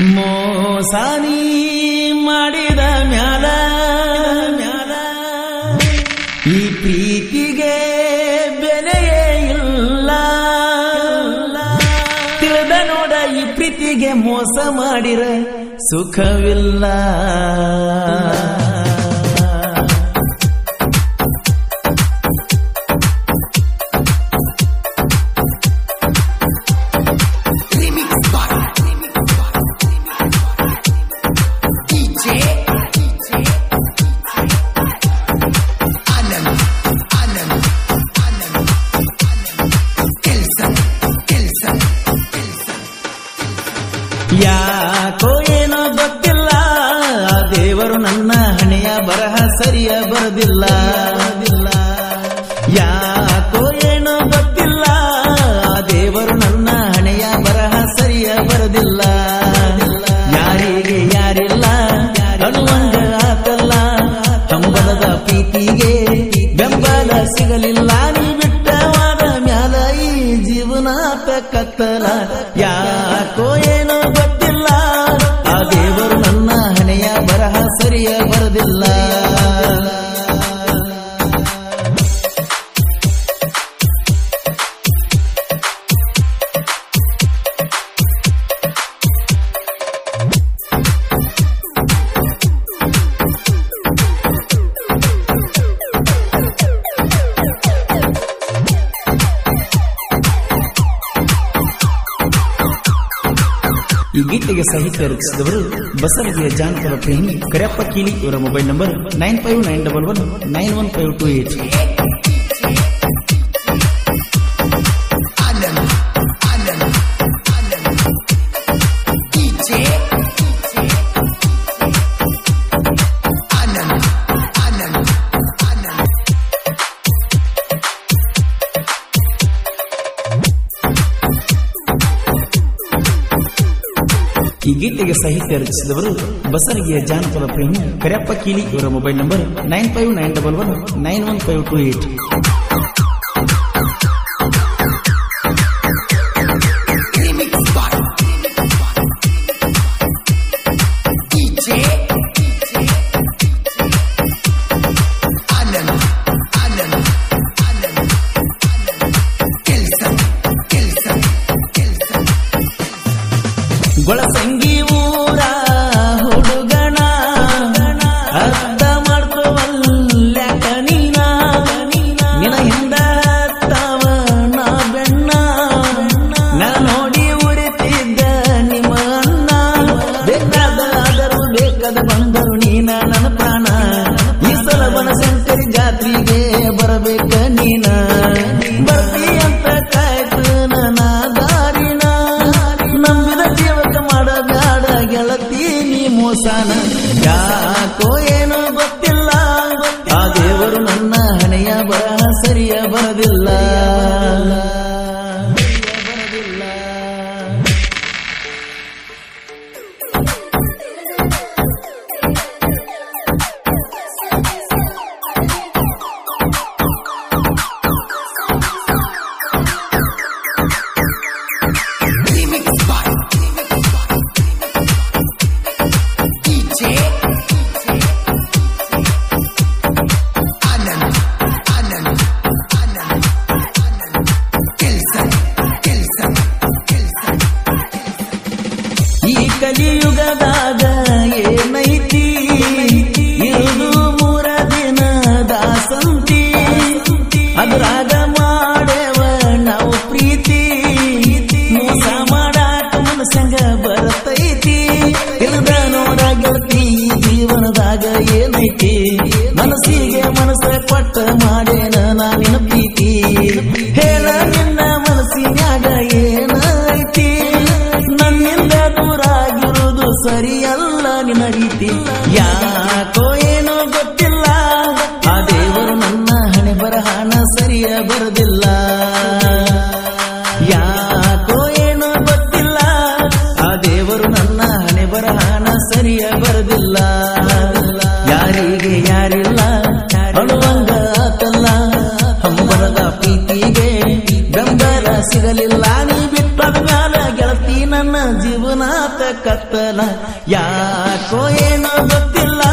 ಮೋಸಾನಿ ಮಾಡಿದ ಮ್ಯಾಲ ಮ್ಯಾಲ ಈ ಪ್ರೀತಿಗೆ ಬೆಲೆಯೇ ಇಲ್ಲ ತಿಳಿದ ನೋಡ ಈ ಪ್ರೀತಿಗೆ ಮೋಸ ಮಾಡಿರ ಸುಖವಿಲ್ಲ Remix by DJ Anand Anand Anand Kelson Kelson ಯಾಕೋ ಏನೋ ಗೊತ್ತಿಲ್ಲ ಆ ದೇವರು ನನ್ನ ಹಣೆಯ ಬರಹ ಸರಿಯ ಬರದಿಲ್ಲ ಯಾಕೋ ಏನೋ ಗೊತ್ತಿಲ್ಲ ಆ ದೇವರು ನನ್ನ ಹಣೆಯ ಬರಹ ಸರಿಯ ಬರದಿಲ್ಲ ಯಾರಿಗೆ ಯಾರಿಲ್ಲ ಅಳುವಂಗ ಆತಲ್ಲ ಹಂಬಲದ ಪ್ರೀತಿಗೆ ಬೆಂಬಲ ಸಿಗಲಿಲ್ಲ ನೀ ಬಿಟ್ಟವಾದ ಮ್ಯಾಲ ಈ ಜೀವನ ಕತ್ತಲ ಯಾಕೋ ಏನೋ ಗೊತ್ತಿಲ್ಲ ಆ ದೇವರು ನನ್ನ ಹಣೆಯ ಬರಹ ಸರಿಯ ಬರದಿಲ್ಲ ಈ ಗೀತೆಗೆ ಸಾಹಿತ್ಯ ರಚಿಸಿದವರು ಬಸವಗಿರಿಯ ಜಾನಪದ ಪ್ರೇಮಿ ಕರೆಯಪ್ಪ ಕೀಲಿ ಇವರ mobile number nine five nine double one nine one five two eight Anand Anand Anand DJ Anand Anand Anand ಈ ಗೀತೆಗೆ ಸಾಹಿತ್ಯ ರಚಿಸಿದವರು ಬಸವಗಿರಿಯ ಜಾನಪದ ಪ್ರೇಮಿ ಕರೆಯಪ್ಪ ಕೀಲಿ ಇವರ mobile number nine five nine double one nine one five two eight Remix by DJ Anand Anand Anand Kelson Kelson Kelson Golasangi ಊರ ಹುಡುಗಣ ಅರ್ಥ ಮಾಡ್ಕೋವಲ್ಯಾಕ ನೀನ ನಿನ ಹಿಂದ ಹತ್ತವ ನಾ ಬೆಣ್ಣ ನಾ ನೋಡಿ ಉರಿತಿದ್ದ ನಿಮ್ಮ ಅಣ್ಣ ಬೇಕಾದ ಆದರೂ ಬೇಕಾದ ಬಂದರು ನೀನ ನನ್ನ ಪ್ರಾಣ ಈ ಸಲ ಬನಶಂಕರಿ ಜಾತ್ರೆಗೆ ಬರಬೇಕ ನೀನ ಬರ್ತಿ ಅಂತ ಕಾಯ್ತು ನನ್ನ ದಾರಿನ ನಂಬಿದ ಜೀವಕ ಮಾಡಬೇಡ ಗೆಳತಿ ನೀ ಮೋಸಾನ ಯಾಕೋ ಏನೋ ಗೊತ್ತಿಲ್ಲ ಆ ದೇವರು ನನ್ನ ಹಣೆಯ ಬರಹ ಸರಿಯ ಬರದಿಲ್ಲ Remix by DJ Anand Anand Anand Kelson Kelson Kelson ಈ ಕಲಿಯುಗದಾಗ ಏನೈತಿ ಇದು ಮೂರ ದಿನದ ಸಂತಿ ಅದ್ರಾಗ ಮಾಡೇವ ನಾವು ಪ್ರೀತಿ ಮೋಸ ಮಾಡಾಕ ಮನಸ್ಸಂಗ ಬರ್ತೈತಿ ಇಲ್ದ ನೋಡ ಗೆಳತಿ ಜೀವನದಾಗ ಏನೈತಿ ಮನಸ್ಸಿಗೆ ಮನಸ್ಸ ಕೊಟ್ಟ ಮಾಡೇನ ನಾನಿನ ಪ್ರೀತಿ ಹೇಳ ನಿನ್ನ ಮನಸ್ಸಿನ್ಯಾಗ ಏನೈತಿ ನನ್ನಿಂದ ದೂರಾಗಿರುವುದು ಸರಿಯಲ್ಲ ನಿನ್ನ ರೀತಿ ಯಾಕೋ ಏನೋ ಗೊತ್ತಿಲ್ಲ ಆ ದೇವರು ನನ್ನ ಹಣೆ ಬರಹಣ ಸರಿಯ ಬರದಿಲ್ಲ ಯಾಕೋ ಏನೋ ಗೊತ್ತಿಲ್ಲ ಆ ದೇವರು ನನ್ನ ಹಣೆ ಬರಹಣ ಸರಿಯ ಬರದಿಲ್ಲ ಯಾರಿಗೆ ಯಾರಿಲ್ಲ ಅಳುವಂಗ ಆತಲ್ಲ ಹಂಬಲದ ಪ್ರೀತಿಗೆ ಬೆಂಬಲ ಸಿಗಲಿಲ್ಲ ನೀ ಬಿಟ್ಟದ ಮ್ಯಾಲ ಗೆಳತಿ ನನ್ನ ಜೀವನಾತ ಕತ್ತಲ ಯಾಕೋ ಏನೋ ಗೊತ್ತಿಲ್ಲ